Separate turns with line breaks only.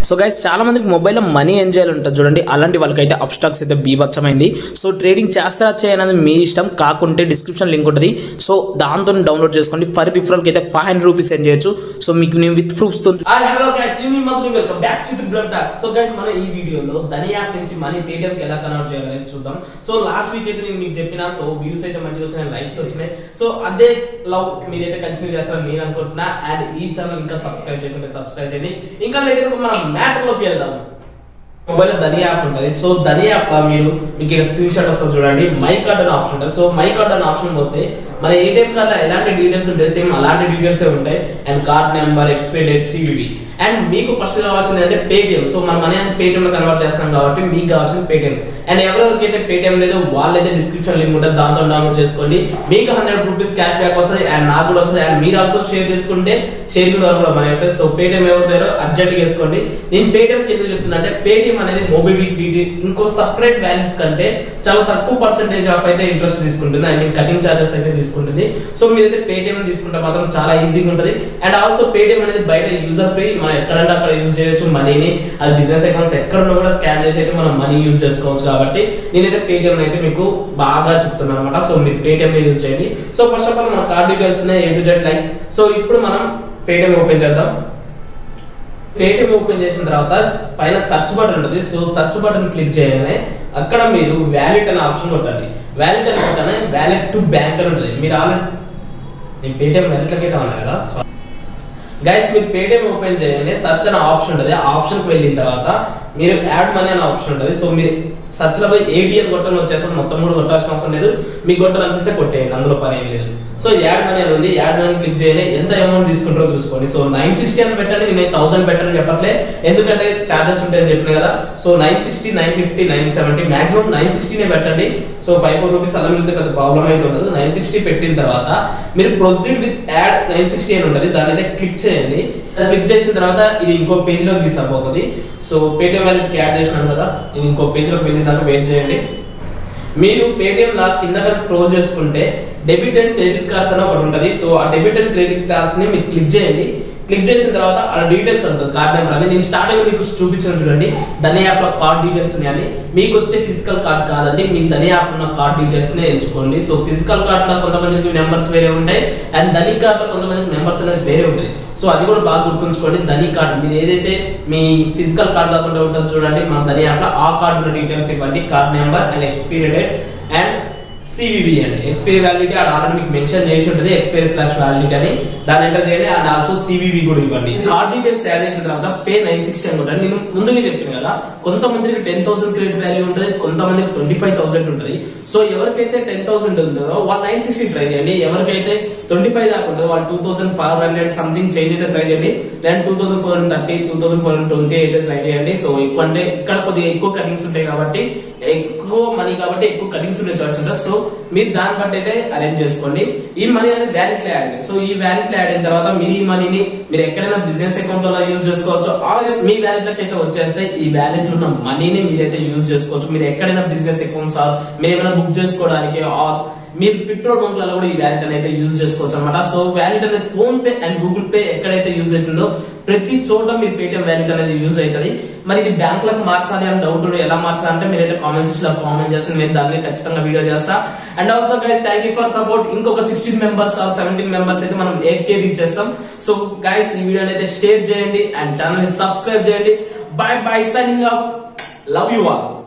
so guys చాలా మందికి మొబైల్లో మనీ ఏం చేయాలి ఉంటుంది చూడండి అలాంటి వాళ్ళకైతే అప్ స్టాక్స్ అయితే బీభత్సమైంది సో ట్రేడింగ్ చేస్తారా చేయనది మీ ఇష్టం కాకుంటే డిస్క్రిప్షన్ లింక్ ఉంటుంది సో దాంతో డౌన్లోడ్ చేసుకోండి ఫర్ రిఫరల్కి అయితే ఫైవ్ హండ్రెడ్ రూపీస్ సెండ్ చేయొచ్చు సో మీకు నేను విత్ ప్రూఫ్స్ తో
హాయ్ హలో గైస్ నేను మీ మధుని welcome back to the blood talk so guys మనం ఈ వీడియోలో ధని యాప్ నుంచి మనీ పేటిఎం కి ఎలా కన్వర్ట్ చేయాలనేది చూద్దాం సో లాస్ట్ వీక్ అయితే నేను మీకు చెప్పిన సో వ్యూస్ అయితే మంచిగా వచ్చినాయి లైక్స్ వచ్చినాయి సో అదే లవ్ మీరైతే కంటిన్యూ చేస్తారని నేను అనుకుంటున్నా అండ్ ఈ ఛానల్ ఇంకా సబ్స్క్రైబ్ చేయకుంటే సబ్స్క్రైబ్ చేయండి ఇంకా లేట్ మనం మ్యాటర్ లోకి వెళ్దాం మొబైల్ ధని యాప్ ఉంటుంది సో ధని యాప్ లో మీరు మీకు ఇక్కడ స్క్రీన్ షాట్ వస్తుంది చూడండి మై కార్డ్ అనే ఆప్షన్ ఉంటుంది సో మై కార్డ్ అనే ఆప్షన్ పోతే మన ఏటీఎం కార్డ్ లో ఎలాంటి డీటెయిల్స్ ఉంటాయి సేమ్ అలాంటి డీటెయిల్స్ ఉంటాయి and card number expiry date CVV and మీకు ఫస్ట్ కావాల్సింది అంటే పేటిఎం సో మనం మనీ పేటిఎం లో కన్వర్ట్ చేస్తాం కాబట్టి మీకు కావాల్సింది పేటిఎం అండ్ ఎవరెవరికైతే పేటిఎం లేదో వాళ్ళైతే డిస్క్రిప్షన్ లింక్ ఉంటుంది దాంతో డౌన్లోడ్ చేసుకోండి మీకు హండ్రెడ్ రూపీస్ క్యాష్ బ్యాక్ వస్తుంది అండ్ నాకు కూడా వస్తుంది అండ్ మీరు ఆల్సో షేర్ చేసుకుంటే షేర్ కూడా కూడా మనీ వస్తుంది సో పేటిఎం ఎవరు లేరో అర్జెంట్ వేసుకోండి నేను పేటిఎం ఎందుకు చెప్తున్నా అంటే పేటిఎం అనేది మొబివిక్ వీటి ఇంకో సపరేట్ వాల్యూస్ కంటే చాలా తక్కువ పర్సెంటేజ్ ఆఫ్ అయితే ఇంట్రెస్ట్ తీసుకుంటుంది అండ్ కటింగ్ చార్జెస్ అయితే తీసుకుంటుంది సో మీరైతే పేటిఎం తీసుకుంటే మాత్రం చాలా ఈజీగా ఉంటుంది అండ్ ఆల్సో పేటిఎం అనేది బయట యూజర్ ఫ్రీ మనం ఎక్కడంటే అక్కడ యూజ్ చేయొచ్చు మనీని అది బిజినెస్ అకౌంట్స్ ఎక్కడ ఉన్నా కూడా స్కాన్ చేసి అయితే మనం మనీ యూజ్ చేసుకోవచ్చు కాబట్టి నేనైతే పేటిఎం అయితే మీకు బాగా చెప్తున్నాను అనమాట సో మీరు పేటిఎం యూజ్ చేయండి సో ఫస్ట్ ఆఫ్ ఆల్ మన కార్డ్ డీటెయిల్స్ ఉన్నాయి A to Z like so ఇప్పుడు మనం పేటిఎం ఓపెన్ చేద్దాం పేటిఎం ఓపెన్ చేసిన తర్వాత పైన సెర్చ్ బటన్ ఉంటుంది సో సెర్చ్ బటన్ క్లిక్ చేయగానే అక్కడ మీరు వ్యాలెట్ అనే ఆప్షన్ కొట్టండి వ్యాలెట్ అని కొట్టగానే వ్యాలెట్ టు బ్యాంక్ అని ఉంటుంది మీరు ఆల్రెడీ నేను పేటిఎం వ్యాలెట్లోకి అన్నా కదా గైస్ మీరు పేటిఎం ఓపెన్ చేయగానే సర్చ్ అనే ఆప్షన్ ఉంటుంది ఆ ఆప్షన్కి వెళ్ళిన తర్వాత మీరు యాడ్ మనీ అనే ఆప్షన్ ఉంటుంది సో మీరు సర్చ్ లో పోయి ఏడిఎం కొట్టని వచ్చేస్తుంది మొత్తం కూడా కొట్టాల్సిన అవసరం లేదు మీకు కొట్టాలనిపిస్తే కొట్టేయండి అందులో పని ఏం లేదు సో యాడ్ మనీ అని ఉంది యాడ్ మనీ క్లిక్ చేయండి ఎంత అమౌంట్ తీసుకుంటారో చూసుకోండి సో నైన్ సిక్స్టీ అని పెట్టండి నేను థౌసండ్ పెట్టని చెప్పట్లే ఎందుకంటే చార్జెస్ ఉంటాయని చెప్పిన కదా so nine sixty nine fifty nine seventy maximum nine సిక్స్టీనే పెట్టండి సో ఫైవ్ ఫోర్ రూపీస్ అలా మిగిలితే పెద్ద ప్రాబ్లం అయితే ఉండదు నైన్ సిక్స్టీ పెట్టిన తర్వాత మీరు proceed with add nine sixty అని ఉంటుంది దాని అయితే క్లిక్ చేయండి క్లిక్ చేసిన తర్వాత ఇది ఇంకో పేజ్ లోకి తీసుకుపోతుంది సో పేటిఎం వ్యాలెట్ యాడ్ చేసినాం కదా ఇది ఇంకో పేజ్ లోకి వెళ్ళిన దాకా వెయిట్ చేయండి మీరు పేటిఎం లా కింద స్క్రోల్ చేసుకుంటే డెబిట్ అండ్ క్రెడిట్ కార్డ్స్ అని ఒకటి ఉంటుంది సో ఆ డెబిట్ అండ్ క్రెడిట్ కార్డ్స్ ని మీరు క్లిక్ చేయండి క్లిక్ చేసిన తర్వాత ఆ డీటెయిల్స్ ఉంటుంది కార్డ్ నెంబర్ అని నేను స్టార్టింగ్ మీకు చూపించిన చూడండి ధని యాప్ లో కార్డ్ డీటెయిల్స్ ఉన్నాయని మీకు వచ్చే ఫిజికల్ కార్డ్ కాదండి మీకు ధని యాప్ ఉన్న కార్డ్ డీటెయిల్స్ నే ఎంచుకోండి సో ఫిజికల్ కార్డ్ లో కొంతమందికి నెంబర్స్ వేరే ఉంటాయి అండ్ ధని కార్డ్ లో కొంతమందికి నెంబర్స్ అనేది వేరే ఉంటుంది సో అది కూడా బాగా గుర్తుంచుకోండి ధని కార్డ్ మీరు ఏదైతే మీ ఫిజికల్ కార్డ్ కాకుండా ఉంటుందో చూడండి మన ధని యాప్ లో ఆ కార్డు డీటెయిల్స్ ఇవ్వండి card number and expiry date and CVV అండి ఎక్స్పైరీ వ్యాలిడిటీ అది ఆల్రెడీ మీకు మెన్షన్ చేసి ఉంటుంది ఎక్స్పైరీ స్లాష్ వ్యాలిడిటీ అని దాన్ని ఎంటర్ చేయండి అండ్ ఆల్సో సివివి కూడా ఇవ్వండి కార్డ్ డీటెయిల్స్ యాడ్ చేసిన తర్వాత పే నైన్ సిక్స్టీ అనుకుంటాను నేను ముందుగా చెప్పాను కదా కొంతమందికి టెన్ థౌసండ్ క్రెడిట్ వాల్యూ ఉంటుంది కొంతమందికి ట్వంటీ ఫైవ్ థౌసండ్ ఉంటుంది సో ఎవరికైతే టెన్ థౌసండ్ ఉంటుందో వాళ్ళు నైన్ సిక్స్టీ ట్రై చేయండి ఎవరికైతే ట్వంటీ ఫైవ్ దాకా ఉంటుందో వాళ్ళు two thousand five hundred something change అయితే ట్రై చేయండి లేదా two thousand four hundred thirty two thousand four hundred twenty అయితే ట్రై చేయండి సో ఎక్కువ అంటే ఇక్కడ కొద్దిగా ఎక్కువ కటింగ్స్ ఉంటాయి కాబట్టి ఎక్కువ మనీ కాబట్టి ఎక్కువ కటింగ్స్ ఉండే చాయిస్ ఉంటుంది సో మీరు దాన్ని బట్టి అయితే అరేంజ్ చేసుకోండి ఈ మనీ అనేది వ్యాలెట్ లో యాడ్ సో ఈ వ్యాలెట్ లో యాడ్ అయిన తర్వాత మీరు ఈ మనీని మీరు ఎక్కడైనా బిజినెస్ అకౌంట్ లో యూజ్ చేసుకోవచ్చు ఆర్ మీ వ్యాలెట్ లోకి అయితే వచ్చేస్తే ఈ వ్యాలెట్ లో ఉన్న మనీని మీరైతే యూజ్ చేసుకోవచ్చు మీరు ఎక్కడైనా బిజినెస్ అకౌంట్స్ ఆర్ మీరు ఏమైనా బుక్ చేసుకోవడానికి ఆర్ మీరు పెట్రోల్ బంక్లలో కూడా ఈ వ్యాలెట్ అనేది యూజ్ చేసుకోవచ్చు అనమాట సో వ్యాలెట్ అనేది PhonePe and Google Pay ఎక్కడైతే యూజ్ అవుతుందో ప్రతి చోట మీ పేటిఎం వ్యాలెట్ అనేది యూజ్ అవుతుంది మరి ఇది బ్యాంక్ లకు మార్చాలి అని డౌట్ ఎలా మార్చాలి అంటే మీరైతే కామెంట్ సెక్షన్ లో కామెంట్ చేస్తే నేను దాన్ని ఖచ్చితంగా వీడియో చేస్తా and also guys thank you for support ఇంకొక సిక్స్టీన్ మెంబర్స్ సెవెంటీన్ మెంబర్స్ అయితే మనం ఎయిట్ కే రీచ్ చేస్తాం సో గైస్ ఈ వీడియోని అయితే షేర్ చేయండి అండ్ ఛానల్ ని సబ్స్క్రైబ్ చేయండి bye bye signing off love you all